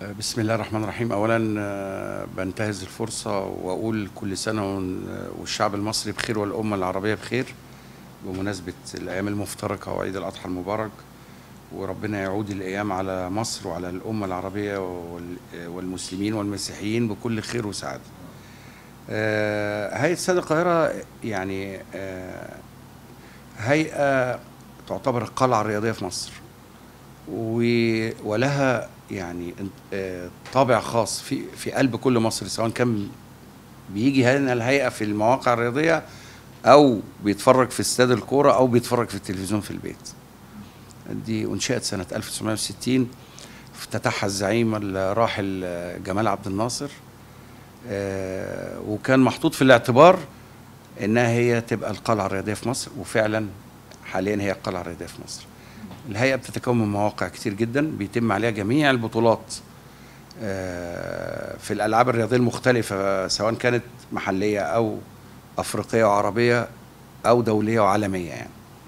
بسم الله الرحمن الرحيم اولا آه، بنتهز الفرصه واقول كل سنه ون- والشعب المصري بخير والامه العربيه بخير بمناسبه الايام المفترقه وعيد الاضحى المبارك وربنا يعود الايام على مصر وعلى الامه العربيه وال- والمسلمين والمسيحيين بكل خير وسعاده. آه، هيئه استاد القاهره يعني آه، هيئه تعتبر القلعه الرياضيه في مصر. و- ولها يعني آه، طابع خاص في في قلب كل مصري سواء كان بيجي هنا الهيئه في المواقع الرياضيه او بيتفرج في استاد الكوره او بيتفرج في التلفزيون في البيت. دي انشئت سنه 1960 افتتحها الزعيم الراحل آه، جمال عبد الناصر آه، وكان محطوط في الاعتبار انها هي تبقى القلعه الرياضيه في مصر وفعلا حاليا هي القلعه الرياضيه في مصر. الهيئه بتتكون من مواقع كتير جدا بيتم عليها جميع البطولات آه، في الالعاب الرياضيه المختلفه سواء كانت محليه او افريقيه وعربيه او دوليه وعالميه يعني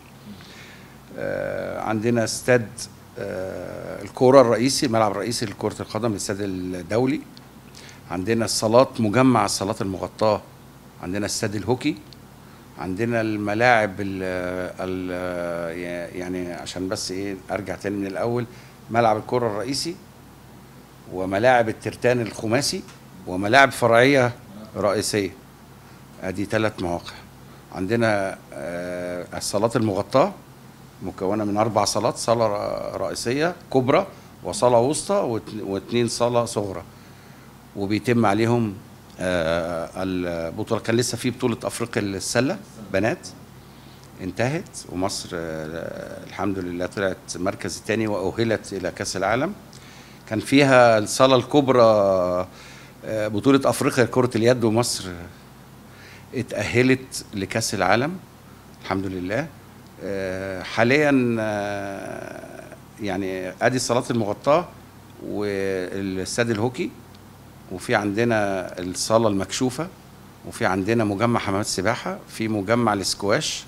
آه، عندنا استاد آه، الكوره الرئيسي الملعب الرئيسي لكره القدم الاستاد الدولي عندنا الصالات مجمع الصالات المغطاه عندنا استاد الهوكي عندنا الملاعب ال ال يعني عشان بس ايه ارجع تاني من الاول ملعب الكره الرئيسي وملاعب الترتان الخماسي وملاعب فرعيه رئيسيه ادي ثلاث مواقع عندنا آه، الصالات المغطاه مكونه من اربع صالات صاله ر- رئيسيه كبرى وصاله وسطى وات- واثنين صاله صغرى وبيتم عليهم آه، البطوله كان لسه في بطوله افريقيا للسله بنات انتهت ومصر آه، الحمد لله طلعت المركز الثاني واؤهلت الى كاس العالم كان فيها الصاله الكبرى آه، بطوله افريقيا لكره اليد ومصر اتاهلت لكاس العالم الحمد لله آه، حاليا آه، يعني ادي الصالات المغطاه والاستاد الهوكي وفي عندنا الصاله المكشوفه وفي عندنا مجمع حمامات سباحه في مجمع الاسكواش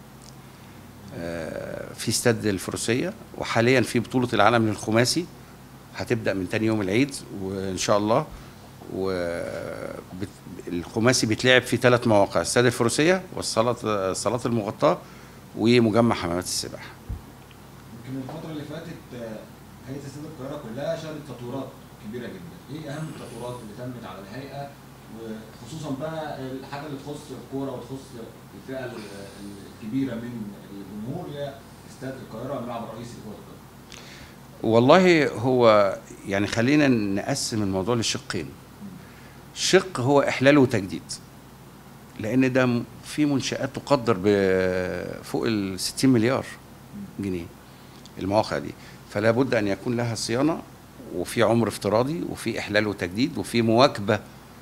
آه، في استاد الفروسيه وحاليا في بطوله العالم للخماسي هتبدا من تاني يوم العيد وان شاء الله والخماسي بيتلعب في ثلاث مواقع استاد الفروسيه والصالات الصالات المغطاه ومجمع حمامات السباحه يمكن الفترة اللي فاتت آه، هيئة استاد القاهرة كلها شهدت تطويرات كبيرة جدا، ايه أهم التطويرات اللي تمت على الهيئة وخصوصا بقى الحاجة اللي تخص الكورة وتخص الفئة ال- الكبيرة من الجمهور هي استاد القاهرة الملعب الرئيسي لكرة القدم. والله هو يعني خلينا نقسم الموضوع لشقين شق هو احلال وتجديد لان ده م- في منشات تقدر بفوق ال 60 مليار جنيه المواقع دي فلا بد ان يكون لها صيانه وفي عمر افتراضي وفي احلال وتجديد وفي مواكبه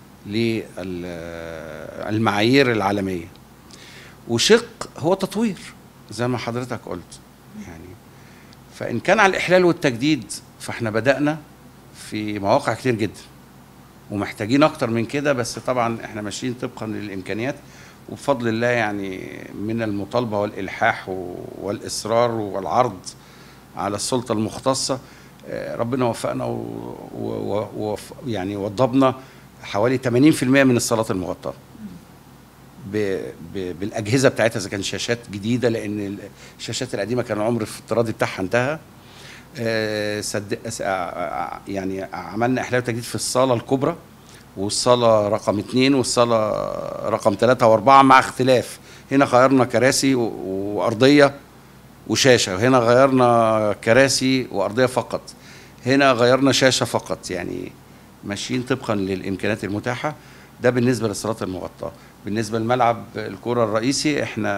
للمعايير العالميه وشق هو تطوير زي ما حضرتك قلت يعني فان كان على الاحلال والتجديد فاحنا بدانا في مواقع كتير جدا ومحتاجين اكتر من كده بس طبعا احنا ماشيين طبقا للامكانيات وبفضل الله يعني من المطالبه والالحاح و- والاصرار والعرض على السلطه المختصه آه، ربنا وفقنا و- و- و- وف- يعني وضبنا حوالي 80% من الصالات المغطاه ب... ب... بالاجهزه بتاعتها اذا كان شاشات جديده لان الشاشات القديمه كان العمر الافتراضي بتاعها انتهى آه، صد... س- آه، يعني عملنا احلال وتجديد في الصاله الكبرى والصاله رقم اثنين والصاله رقم ثلاثة واربعة مع اختلاف هنا غيرنا كراسي و... وارضيه وشاشه وهنا غيرنا كراسي وارضيه فقط هنا غيرنا شاشه فقط يعني ماشيين طبقا للامكانيات المتاحه ده بالنسبه للصالات المغطاه بالنسبه لملعب الكره الرئيسي احنا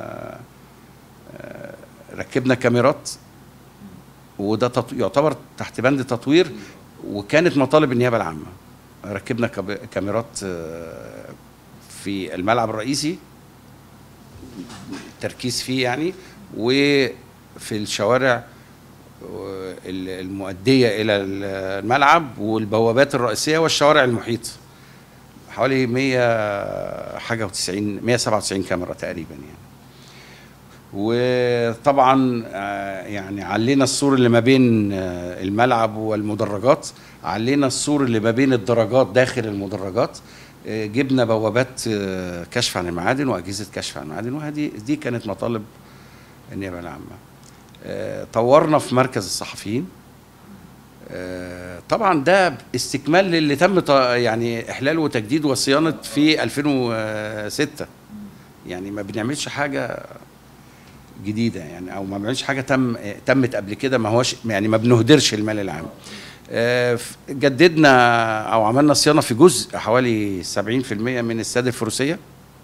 آه، ركبنا كاميرات وده تط- يعتبر تحت بند تطوير وكانت مطالب النيابه العامه ركبنا كب- كاميرات آه، في الملعب الرئيسي التركيز فيه يعني وفي الشوارع آه، ال- المؤديه الى الملعب والبوابات الرئيسيه والشوارع المحيطه حوالي 100 حاجه و90 197 كاميرا تقريبا يعني وطبعا آه، يعني علينا السور اللي ما بين آه، الملعب والمدرجات علينا السور اللي ما بين الدرجات داخل المدرجات آه، جبنا بوابات آه، كشف عن المعادن واجهزه كشف عن المعادن وهذه دي كانت مطالب النيابه العامه آه، طورنا في مركز الصحفيين آه، طبعا ده استكمال للي تم ط- يعني احلال وتجديد وصيانه في 2006 يعني ما بنعملش حاجه جديده يعني او ما بنعملش حاجه تم تمت قبل كده ما هوش يعني ما بنهدرش المال العام آه، ف- جددنا او عملنا صيانه في جزء حوالي 70% من السد الفروسيه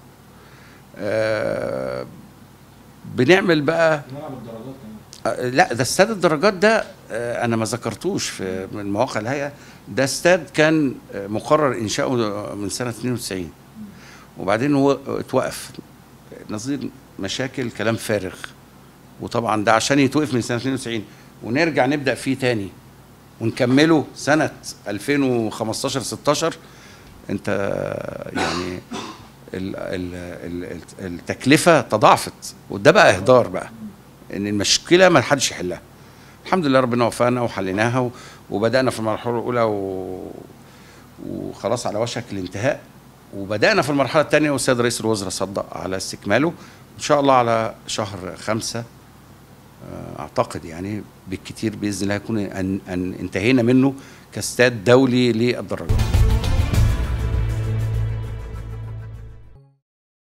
آه، بنعمل بقى ملعب الدرجات كمان آه، لا ده استاد الدرجات ده آه، انا ما ذكرتوش في من مواقع الهيئه ده استاد كان آه، مقرر انشاؤه من سنه 92 وبعدين هو اتوقف نظير مشاكل كلام فارغ وطبعا ده عشان يتوقف من سنه 92 ونرجع نبدا فيه تاني ونكمله سنه 2015 16 انت يعني ال ال ال التكلفه تضاعفت وده بقى اهدار بقى ان المشكله ما حدش يحلها الحمد لله ربنا وفقنا وحليناها و- وبدانا في المرحله الاولى و... وخلاص على وشك الانتهاء وبدانا في المرحله الثانيه والسيد رئيس الوزراء صدق على استكماله ان شاء الله على شهر خمسة آه، اعتقد يعني بالكتير باذن الله يكون أن, ان انتهينا منه كاستاد دولي للدراجات